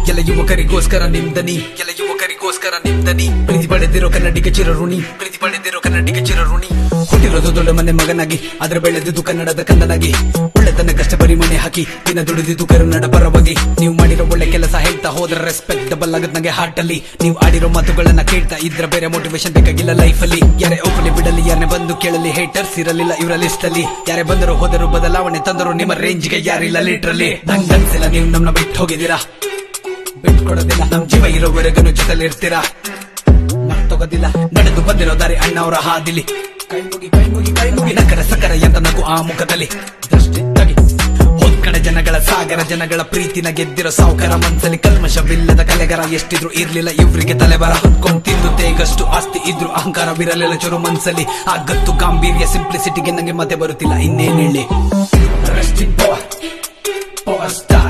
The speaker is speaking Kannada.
ಕೆಲ ಯುವಕರಿಗೋಸ್ಕರ ನಿಮ್ದನಿ ಕೆಲ ಯುವಕರಿಗೋಸ್ಕರ ನಿಮ್ದನಿ ಪ್ರೀತಿ ಪಡೆದಿರೋ ಕನ್ನಡಿಗ ಚಿರಋಣಿ ಪ್ರೀತಿ ಪಡೆದಿರೋ ಕನ್ನಡಿಗ ಚಿರಋಣಿ ಹುಟ್ಟಿರೋದು ದೊಡ್ಡ ಮನೆ ಮಗನಾಗಿ ಆದ್ರೆ ಬೆಳೆದಿದ್ದು ಕನ್ನಡದ ಕಂದನಾಗಿ ಒಳ್ಳೆತನ ಕಷ್ಟ ಬರಿ ಮನೆ ಹಾಕಿ ದಿನ ದುಡಿದಿದ್ದು ಕನ್ನಡ ಪರವಾಗಿ ನೀವು ಮಾಡಿರೋ ಒಳ್ಳೆ ಕೆಲಸ ಹೇಳ್ತಾ ಹೋದ್ರೆ ರೆಸ್ಪೆಕ್ಟ್ ಡಬಲ್ ಆಗತ್ ನಂಗೆ ಹಾರ್ಟ್ ಅಲ್ಲಿ ನೀವು ಆಡಿರೋ ಮಾತುಗಳನ್ನ ಕೇಳ್ತಾ ಇದ್ರ ಬೇರೆ ಮೋಟಿವೇಶನ್ ಬೇಕಾಗಿಲ್ಲ ಲೈಫ್ ಅಲ್ಲಿ ಯಾರೇ ಒಪ್ಪಲಿ ಬಿಡಲಿ ಯಾರನ್ನೇ ಬಂದು ಕೇಳಲಿ ಹೇಟರ್ಸ್ ಇರಲಿಲ್ಲ ಇವರ ಲಿಸ್ಟ್ ಅಲ್ಲಿ ಯಾರೇ ಬಂದರು ಹೋದರು ಬದಲಾವಣೆ ತಂದರು ನಿಮ್ಮ ರೇಂಜ್ಗೆ ಯಾರಿಲ್ಲ ಲೀಟ್ರಲ್ಲಿ ನಂಗ್ ಅನ್ಸಿಲ್ಲ ನೀವು ನಮ್ಮನ್ನ ಬಿಟ್ಟು ಹೋಗಿದ್ದೀರಾ ಬಿಟ್ಕೊಡೋದಿಲ್ಲ ನಮ್ ಜೀವ ಇರೋವರೆಗೂ ಜೊತೆಲಿ ಇರ್ತೀರಾ ಮರ್ತೋಗೋದಿಲ್ಲ ನಡೆದು ಬಂದಿರೋ ದಾರಿ ಅಣ್ಣವರ ಹಾದಿಲಿ ಕೈ ಮುಗಿ ಕೈ ಮುಗಿ ಕೈ ಮುಗಿ ನಕರ ಸಕರ ಎಂತ ನಗು ಆ ಮುಖದಲ್ಲಿ ದೃಷ್ಟಿ ತಗಿ ಹೋದ್ ಕಡೆ ಜನಗಳ ಸಾಗರ ಜನಗಳ ಪ್ರೀತಿನ ಗೆದ್ದಿರೋ ಸಾವುಕಾರ ಮನ್ಸಲ್ಲಿ ಕಲ್ಮಶವಿಲ್ಲದ ಕಲೆಗರ ಎಷ್ಟಿದ್ರು ಇರ್ಲಿಲ್ಲ ಇವ್ರಿಗೆ ತಲೆಬರ ಹೊತ್ಕೊಂಡ್ ತಿಂದು ತೇಗಷ್ಟು ಆಸ್ತಿ ಇದ್ರು ಅಹಂಕಾರವಿರಲಿಲ್ಲ ಚುರು ಮನ್ಸಲ್ಲಿ ಆ ಗತ್ತು ಗಾಂಭೀರ್ಯ ಸಿಂಪ್ಲಿಸಿಟಿಗೆ ನಂಗೆ ಮತ್ತೆ ಬರುತ್ತಿಲ್ಲ ಇನ್ನೇನ್ ಹೇಳಿ rest in power power star